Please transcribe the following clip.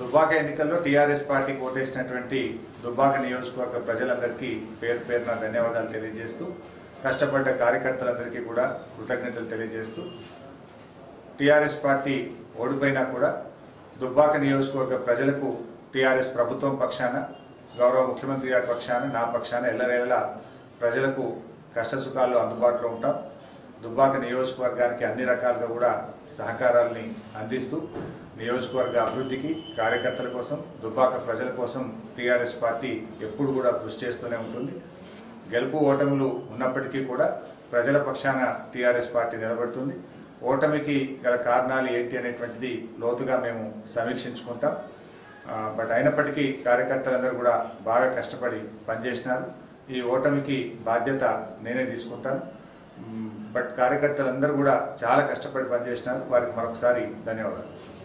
దుబ్బాక ఎన్నికల్లో టీఆర్ఎస్ పార్టీకి ఓటేసినటువంటి దుబ్బాక నియోజకవర్గ ప్రజలందరికీ పేరు పేరున ధన్యవాదాలు తెలియజేస్తూ కష్టపడ్డ కార్యకర్తలందరికీ కూడా కృతజ్ఞతలు తెలియజేస్తూ టీఆర్ఎస్ పార్టీ ఓడిపోయినా కూడా దుబ్బాక నియోజకవర్గ ప్రజలకు టీఆర్ఎస్ ప్రభుత్వం పక్షాన గౌరవ ముఖ్యమంత్రి గారి పక్షాన నా పక్షాన ఎల్లవేళలా ప్రజలకు కష్ట సుఖాల్లో అందుబాటులో ఉంటాం దుబ్బాక నియోజకవర్గానికి అన్ని రకాలుగా కూడా సహకారాల్ని అందిస్తూ నియోజకవర్గ అభివృద్ధికి కార్యకర్తల కోసం దుబ్బాక ప్రజల కోసం టీఆర్ఎస్ పార్టీ ఎప్పుడు కూడా కృషి చేస్తూనే ఉంటుంది గెలుపు ఓటములు ఉన్నప్పటికీ కూడా ప్రజల పక్షాన టీఆర్ఎస్ పార్టీ నిలబడుతుంది ఓటమికి గల కారణాలు ఏంటి అనేటువంటిది లోతుగా మేము సమీక్షించుకుంటాం ఆ, బట్ అయినప్పటికీ కార్యకర్తలందరూ కూడా బాగా కష్టపడి పనిచేసినారు ఈ ఓటమికి బాధ్యత నేనే తీసుకుంటాను మ్, బట్ కార్యకర్తలందరూ కూడా చాలా కష్టపడి పనిచేసినారు వారికి మరొకసారి ధన్యవాదాలు